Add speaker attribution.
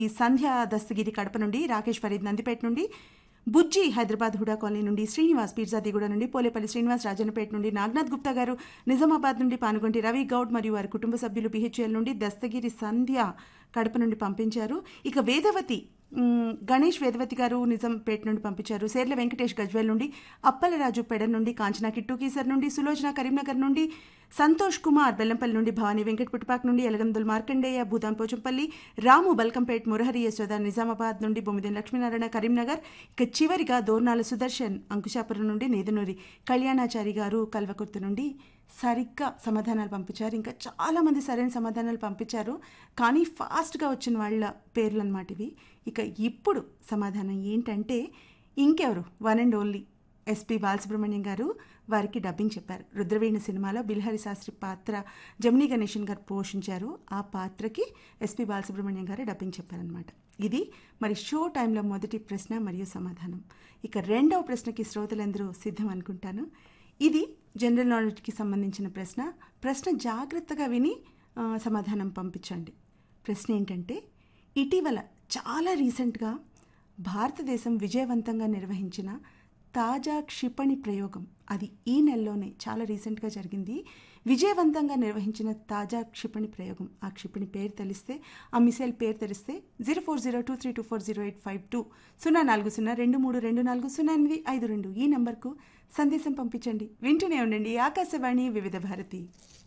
Speaker 1: ఈ సంధ్య దస్తగిరి కడప నుండి రాకేష్ ఫరీద్ నందిపేట నుండి బుజ్జి హైదరాబాద్ హుడా కాలనీ నుండి శ్రీనివాస్ పీర్జాదిగూడ నుండి పోలేపల్లి శ్రీనివాస్ రాజన్నపేట నుండి నాగనాథ్ గుప్తా గారు నిజామాబాద్ నుండి పానుగొంటి రవి గౌడ్ మరియు వారి కుటుంబ సభ్యులు పిహెచ్ఎల్ నుండి దస్తగిరి సంధ్య కడప నుండి పంపించారు ఇక వేదవతి మ్, గణేష్ వేదవతి గారు నిజాంపేట నుండి పంపించారు సేర్ల వెంకటేష్ గజ్వేల్ నుండి అప్పలరాజు పెడ నుండి కాంచనా కిట్టు కీసర్ నుండి సులోచన కరీంనగర్ నుండి సంతోష్ కుమార్ బెల్లంపల్లి నుండి భవానీ వెంకట్ పుట్టుపాక్ నుండి ఎలగందుల మార్కండేయ భూదాం పోచంపల్లి రాము బల్కంపేట్ మురహరి యశోద నిజామాబాద్ నుండి బొమ్మిదిన లక్ష్మీనారాయణ కరీంనగర్ ఇక చివరిగా దోర్నాల సుదర్శన్ అంకుశాపురం నుండి నేదునూరి కళ్యాణాచారి గారు కల్వకుర్తి నుండి సరిగ్గా సమాధానాలు పంపించారు ఇంకా చాలా మంది సరైన సమాధానాలు పంపించారు కానీ ఫాస్ట్గా వచ్చిన వాళ్ళ పేర్లు అనమాట ఇవి ఇక ఇప్పుడు సమాధానం ఏంటంటే ఇంకెవరు one and only SP Balasubrahmanyam గారు వారికి డబ్బింగ్ చెప్పారు రుద్రవీణ సినిమాలో బిల్హరి శాస్త్రి పాత్ర జమినీ గణేషన్ గారు పోషించారు ఆ పాత్రకి ఎస్పి బాలసుబ్రహ్మణ్యం గారు డబ్బింగ్ చెప్పారనమాట ఇది మరి షో టైంలో మొదటి ప్రశ్న మరియు సమాధానం ఇక రెండవ ప్రశ్నకి శ్రోతలందరూ సిద్ధం అనుకుంటాను ఇది జనరల్ నాలెడ్జ్కి సంబంధించిన ప్రశ్న ప్రశ్న జాగ్రత్తగా విని ఆ, సమాధానం పంపించండి ప్రశ్న ఏంటంటే ఇటీవల చాలా రీసెంట్గా భారతదేశం విజయవంతంగా నిర్వహించిన తాజా క్షిపణి ప్రయోగం అది ఈ నెలలోనే చాలా రీసెంట్గా జరిగింది విజయవంతంగా నిర్వహించిన తాజా క్షిపణి ప్రయోగం ఆ క్షిపణి పేరు తెలిస్తే ఆ మిసైల్ పేరు తెలిస్తే zero four zero two three two four zero eight five two సున్నా నాలుగు సున్నా రెండు మూడు రెండు నాలుగు సున్నా ఎనిమిది ఐదు రెండు ఈ నంబర్కు సందేశం పంపించండి వింటూనే ఉండండి ఆకాశవాణి వివిధ భారతి